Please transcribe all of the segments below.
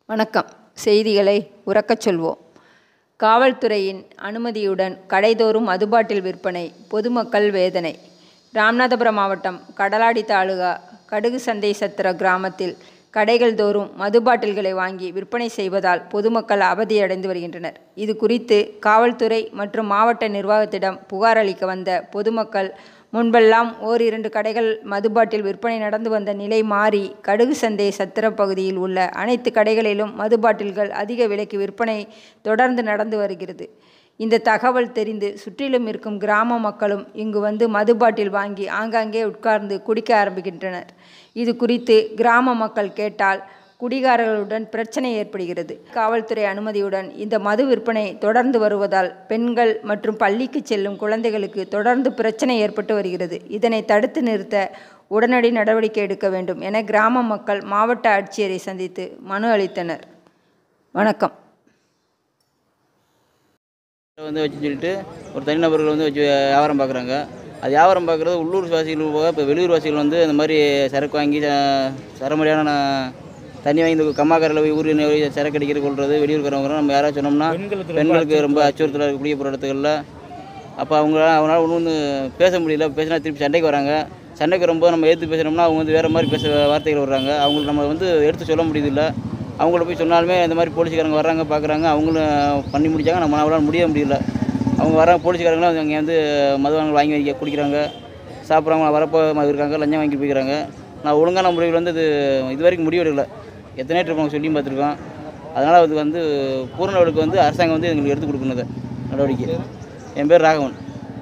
வணக்கம் செய்திகளை உறக்கச் சொல்வோம் காவல்துறையின் அனுமதியுடன் கடைதோறும் மதுபாட்டில் விற்பனை பொதுமக்கள் வேதனை ராமநாதபுரம் மாவட்டம் கடலாடி தாலுகா கடுகு சந்தை சத்திர கிராமத்தில் கடைகள் தோறும் மதுபாட்டில்களை வாங்கி விற்பனை செய்வதால் பொதுமக்கள் அவதியடைந்து வருகின்றனர் இது குறித்து காவல்துறை மற்றும் மாவட்ட நிர்வாகத்திடம் புகார் அளிக்க வந்த பொதுமக்கள் முன்பெல்லாம் ஓரிரண்டு கடைகள் மதுபாட்டில் விற்பனை நடந்து வந்த நிலை மாறி கடுகு சந்தை சத்திர பகுதியில் உள்ள அனைத்து கடைகளிலும் மதுபாட்டில்கள் அதிக விலைக்கு விற்பனை தொடர்ந்து நடந்து வருகிறது இந்த தகவல் தெரிந்து சுற்றிலும் இருக்கும் கிராம மக்களும் இங்கு வந்து மதுபாட்டில் வாங்கி ஆங்காங்கே உட்கார்ந்து குடிக்க ஆரம்பிக்கின்றனர் இது குறித்து கிராம மக்கள் கேட்டால் குடிகாரர்களுடன் பிரச்சனை ஏற்படுகிறது காவல்துறை அனுமதியுடன் இந்த மது விற்பனை தொடர்ந்து வருவதால் பெண்கள் மற்றும் பள்ளிக்கு செல்லும் குழந்தைகளுக்கு தொடர்ந்து பிரச்சனை ஏற்பட்டு வருகிறது இதனை தடுத்து நிறுத்த உடனடி நடவடிக்கை எடுக்க வேண்டும் என கிராம மக்கள் மாவட்ட ஆட்சியரை சந்தித்து மனு அளித்தனர் வணக்கம் வந்து வச்சு சொல்லிட்டு ஒரு தனிநபர்கள் வந்து வச்சு வியாபாரம் பார்க்குறாங்க அது வியாபாரம் பார்க்குறது உள்ளூர் வாசிகள் போக இப்போ வெளியூர் வாசிகள் வந்து இந்த மாதிரி சரக்கு வாங்கி ச- சரமடியான ந- தண்ணி வாங்கி இந்த கம்மாக்கரையில் போய் ஊர் போய் சரக்கு அடிக்கிற கொள்வது வெளியூர்காரவங்க நம்ம யாராவது சொன்னோம்னா பெண்களுக்கு ரொம்ப அச்சுறுத்தலாக இருக்கக்கூடிய போகிற இடத்துகளில் அப்போ அவங்க அவங்களால ஒன்று ஒன்று பேச முடியல பேசினா திருப்பி சண்டைக்கு வராங்க சண்டைக்கு வரும்போது நம்ம எடுத்து பேசுகிறோம்னா அவங்க வந்து வேறு மாதிரி பேச வார்த்தைகள் வர்றாங்க அவங்களுக்கு நம்ம வந்து எடுத்து சொல்ல முடியுதில்ல அவங்கள போய் சொன்னாலுமே இந்த மாதிரி போலீஸ்காரங்க வர்றாங்க பார்க்குறாங்க அவங்களும் பண்ணி முடிச்சாங்க நம்ம அவங்களால முடிய முடியல அவங்க வர போலீஸ்காரங்களும் அங்கே வந்து மதுபானங்கள் வாங்கி வைக்க குடிக்கிறாங்க சாப்பிட்றவங்க வரப்போ மது இருக்காங்க லஞ்சம் வாங்கி போய்க்கிறாங்க நான் ஒழுங்கான முறையில் வந்து இது இது வரைக்கும் முடிவெடுக்கல எத்தனை ட்ரிப் அவங்க சொல்லியும் பார்த்துருக்கோம் அதனால் அது வந்து பூர்ண அளவுக்கு வந்து அரசாங்கம் வந்து எங்களுக்கு எடுத்து கொடுக்கணும் இதை நடவடிக்கை என் பேர் ராகவன்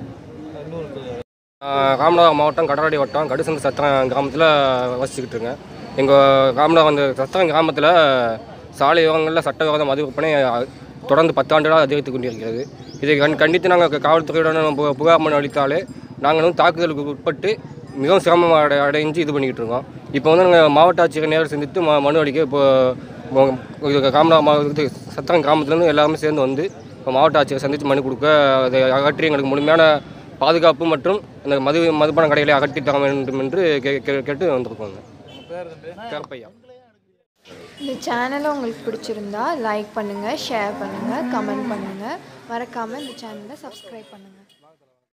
ஆஹ் ராமநாதபுரம் மாவட்டம் கடலாடி வட்டம் கடுசந்து சத்திரம் கிராமத்தில் வசிச்சுக்கிட்டு இருக்கேன் எங்கள் ராமநாதபுரம் அந்த சத்திரம் கிராமத்தில் சாலை ஓரங்களில் சட்டவிரோத மது விற்பனை அஹ், தொடர்ந்து பத்தாண்டுகளாக அதிகரித்து கொண்டிருக்கிறது இதை கண் கண்டித்து நாங்கள் காவல்துறையுடன் பு- புகார் மனு அளித்தாலே நாங்கள் வந்து தாக்குதலுக்கு உட்பட்டு மிகவும் சிரமம் அடை அடைஞ்சு இது பண்ணிக்கிட்டு இருக்கோம் இப்போ வந்து நாங்கள் மாவட்ட ஆட்சியர் நேரில் சந்தித்து ம மனு அளிக்க இப்போ ம- இது ராமநாதபுரம் மாவட்டத்து சத்திரம் கிராமத்துலேருந்து எல்லாருமே சேர்ந்து வந்து இப்போ மாவட்ட ஆட்சியர் சந்தித்து மனு கொடுக்க அதை அகற்றி எங்களுக்கு முழுமையான பாதுகாப்பு மற்றும் அந்த மது மதுபான கடைகளை அகற்றி தர வேண்டும் என்று கே- கே- கேட்டு வந்திருக்கோங்க கருப்பையா இந்த சேனலை உங்களுக்கு பிடிச்சிருந்தா லைக் பண்ணுங்கள் ஷேர் பண்ணுங்கள் கமெண்ட் பண்ணுங்கள் மறக்காமல் இந்த சேனலை சப்ஸ்கிரைப் பண்ணுங்கள்